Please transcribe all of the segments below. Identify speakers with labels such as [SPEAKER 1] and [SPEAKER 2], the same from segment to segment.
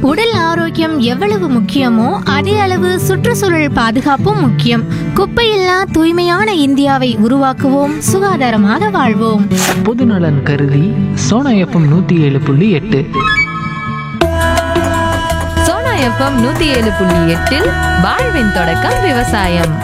[SPEAKER 1] உடல் ஆரோக்கியம் எவ்வளவு முக்கியமோ அதே அளவு சுற்றுச்சூழல் பாதுகாப்பும் முக்கியம் குப்பையில்லா தூய்மையான இந்தியாவை உருவாக்குவோம் சுகாதாரமாக வாழ்வோம்
[SPEAKER 2] பொதுநலன் கருதி சோனா எஃப்எம் நூற்றி ஏழு புள்ளி எட்டு
[SPEAKER 3] சோனா எஃப்எம் நூத்தி ஏழு புள்ளி எட்டில் வாழ்வின் தொடக்கம் விவசாயம்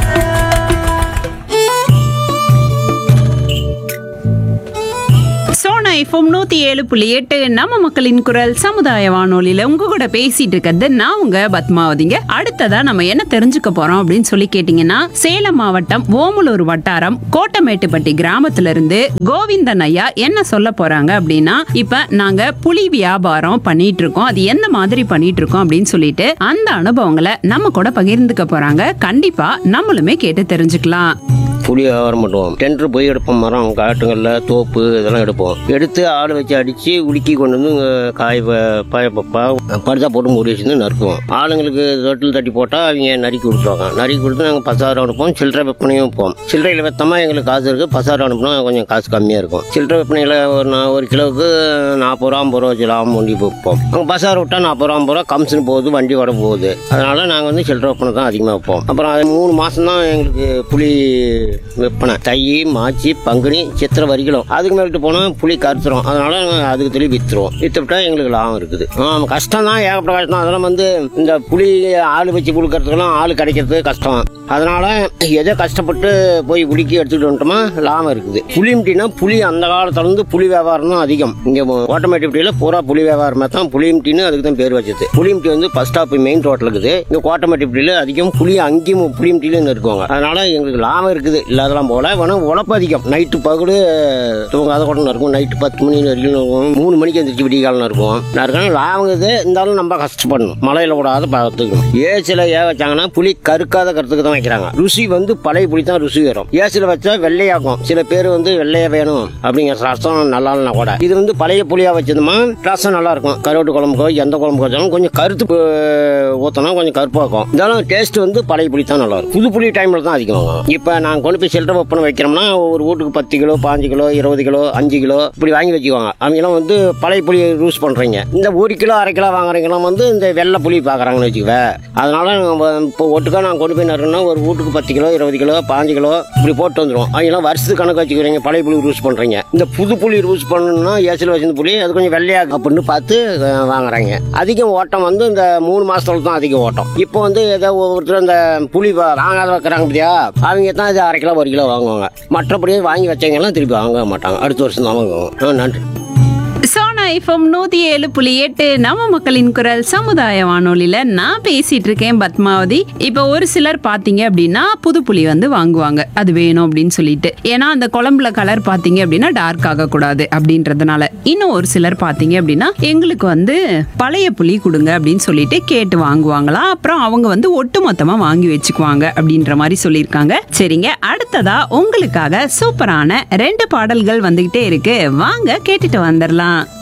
[SPEAKER 4] சோனா எஃப்எம் நூத்தி ஏழு புள்ளி எட்டு நம்ம மக்களின் குரல் சமுதாய வானொலியில உங்க கூட பேசிட்டு இருக்கிறது நான் உங்க பத்மாவதிங்க அடுத்ததா நம்ம என்ன தெரிஞ்சுக்க போறோம் அப்படின்னு சொல்லி கேட்டீங்கன்னா சேலம் மாவட்டம் ஓமலூர் வட்டாரம் கோட்டமேட்டுப்பட்டி கிராமத்துல இருந்து கோவிந்தன் ஐயா என்ன சொல்ல போறாங்க அப்படின்னா இப்ப நாங்க புலி வியாபாரம் பண்ணிட்டு இருக்கோம் அது எந்த மாதிரி பண்ணிட்டு இருக்கோம் அப்படின்னு சொல்லிட்டு அந்த அனுபவங்களை நம்ம கூட பகிர்ந்துக்க போறாங்க கண்டிப்பா நம்மளுமே கேட்டு தெரிஞ்சுக்கலாம்
[SPEAKER 5] புளி வியாபாரம் பண்ணுவோம் டெண்டர் போய் எடுப்போம் மரம் காட்டுங்களில் தோப்பு இதெல்லாம் எடுப்போம் எடுத்து ஆள் வச்சு அடித்து உலுக்கி கொண்டு வந்து இங்க காய் ப- ப- ப- ப- பருத்தா போட்டு மூடி வச்சுருந்து நறுக்குவோம் ஆளுங்களுக்கு தொட்டில் தட்டி போட்டால் அவங்க நறுக்கி கொடுத்துருவாங்க நறுக்கி கொடுத்து நாங்கள் பசாரம் அனுப்புவோம் சில்லறை விற்பனையும் வைப்போம் சில்லறையில் விற்றமா எங்களுக்கு காசு இருக்குது பசாரம் அனுப்புனா கொஞ்சம் காசு கம்மியாக இருக்கும் சில்லறை விற்பனையில் ஒரு நா- ஒரு கிலோவுக்கு நாற்பது ரூபா ஐம்பது ரூபா வச்சு லாபம் வண்டி வைப்போம் அங்கே பசார் விட்டால் நாற்பது ரூபா ஐம்பது ரூபா கம்சன் போகுது வண்டி வட போகுது அதனால நாங்கள் வந்து சில்லறை விற்பனை தான் அதிகமாக வைப்போம் அப்புறம் அது மூணு மாதம் தான் எங்களுக்கு புளி விற்பனை தை மாச்சி பங்குனி சித்திரை வரிகளும் அதுக்கு மேலிட்டு போனால் புளி கருத்துரும் அதனால நாங்க அதுக்கு சொல்லி விற்றுருவோம் விற்று விட்டா எங்களுக்கு லாபம் இருக்குது ஆமாம் கஷ்டம் தான் ஏகப்பட்ட கஷ்டம் அதெல்லாம் வந்து இந்த புளி ஆள் வச்சு கொடுக்கறதுக்கெல்லாம் ஆள் கிடைக்கிறது கஷ்டம் அதனால எதோ கஷ்டப்பட்டு போய் புளிக்கு எடுத்துக்கிட்டு வந்துட்டோமா லாபம் இருக்குது புளியம்ட்டினா புளி அந்த காலத்துல இருந்து புளி வியாபாரம் தான் அதிகம் இங்கே கோட்டமேட்டிப்பட்டியில் பூரா புளி வியாபாரமாக தான் புளியம்ட்டின்னு அதுக்கு தான் பேர் வச்சது புளியம்ட்டி வந்து ஃபர்ஸ்ட் ஸ்டாப் மெயின் ரோட்டில் இருக்குது இங்கே கோட்டமேட்டிப்பட்டியில் அதிகம் புளி அங்கேயும் புளியம்ட்டிலும் இருக்குவாங்க அதனால எங்களுக்கு லாபம் இருக்குது இல்லாதெல்லாம் போல வேணா உழப்பு அதிகம் நைட்டு பகடு தூங்காத கூட இருக்கும் நைட்டு பத்து மணி வரைக்கும் இருக்கும் மூணு மணிக்கு எந்திரிச்சு விடிய காலம் இருக்கும் நான் லாபம் இது இருந்தாலும் நம்ம கஷ்டப்படணும் மழையில கூடாத பார்த்துக்கணும் ஏசில ஏன் வச்சாங்கன்னா புளி கருக்காத கருத்துக்கு தான் வைக்கிறாங்க ருசி வந்து பழைய புளி தான் ருசி வரும் ஏசில வச்சா வெள்ளையாகும் சில பேர் வந்து வெள்ளையா வேணும் அப்படிங்கிற ரசம் நல்லா இல்லைனா கூட இது வந்து பழைய புளியா வச்சதுமா ரசம் நல்லா இருக்கும் கருவாட்டு குழம்புக்கோ எந்த குழம்புக்கு வச்சாலும் கொஞ்சம் கருத்து அஹ், ஊத்தனா கொஞ்சம் கருப்பா இருக்கும் இருந்தாலும் டேஸ்ட் வந்து பழைய புளி தான் நல்லா இருக்கும் புது புளி டைம்ல தான் அதிகமாகும் இப்போ நான் கொண்டு போய் சில்லறை ஒப்பனை வைக்கிறோம்னா ஒரு வீட்டுக்கு பத்து கிலோ பாஞ்சு கிலோ இருபது கிலோ அஞ்சு கிலோ இப்படி வாங்கி வச்சுக்குவாங்க அவங்கெல்லாம் வந்து பழைய புளி யூஸ் பண்றீங்க இந்த ஒரு கிலோ அரை கிலோ வாங்குறவங்கலாம் வந்து இந்த வெள்ளை புளி பார்க்குறாங்கன்னு வச்சுக்குவே அதனால நம்ம இப்போ ஒட்டுக்கா நான் கொண்டு போய் நடுறேன்னா ஒரு வீட்டுக்கு பத்து கிலோ இருபது கிலோ பாஞ்சு கிலோ இப்படி போட்டு வந்துடும் அவங்கெல்லாம் வருஷத்துக்கு கணக்கு வச்சுக்கிறீங்க பழைய புளி யூஸ் பண்றீங்க இந்த புது புளி யூஸ் பண்ணணும்னா ஏசில் வச்சிருந்த புளி அது கொஞ்சம் வெள்ளையா அப்படின்னு பார்த்து அஹ், வாங்குறாங்க அதிகம் ஓட்டம் வந்து இந்த மூணு மாசத்துல தான் அதிக ஓட்டம் இப்போ வந்து ஏதோ ஒவ்வொருத்தர் இந்த புளி வா- வாங்காத வைக்கிறாங்க பார்த்தியா அவங்க தான் இது அரை கிலோ ஒரு கிலோ வாங்குவாங்க மற்றபடி வாங்கி வச்சவங்கலாம் திருப்பி வாங்க மாட்டாங்க அடுத்த வருஷம் தான் வாங்குவாங்க ஆ, நன்றி
[SPEAKER 4] சோனா எஃப்எம் நூத்தி ஏழு புள்ளி எட்டு நம்ம மக்களின் குரல் சமுதாய வானொலியில நான் பேசிட்டு இருக்கேன் பத்மாவதி இப்ப ஒரு சிலர் பாத்தீங்க அப்படின்னா புது புளி வந்து வாங்குவாங்க அது வேணும் அப்படின்னு சொல்லிட்டு ஏன்னா அந்த குழம்புல கலர் பாத்தீங்க அப்படின்னா டார்க் ஆக கூடாது அப்படின்றதுனால இன்னும் ஒரு சிலர் பாத்தீங்க அப்படின்னா எங்களுக்கு வந்து பழைய புளி கொடுங்க அப்படின்னு சொல்லிட்டு கேட்டு வாங்குவாங்களா அப்புறம் அவங்க வந்து ஒட்டு மொத்தமா வாங்கி வச்சுக்குவாங்க அப்படின்ற மாதிரி சொல்லியிருக்காங்க சரிங்க அடுத்ததா உங்களுக்காக சூப்பரான ரெண்டு பாடல்கள் வந்துகிட்டே இருக்கு வாங்க கேட்டுட்டு வந்துடலாம்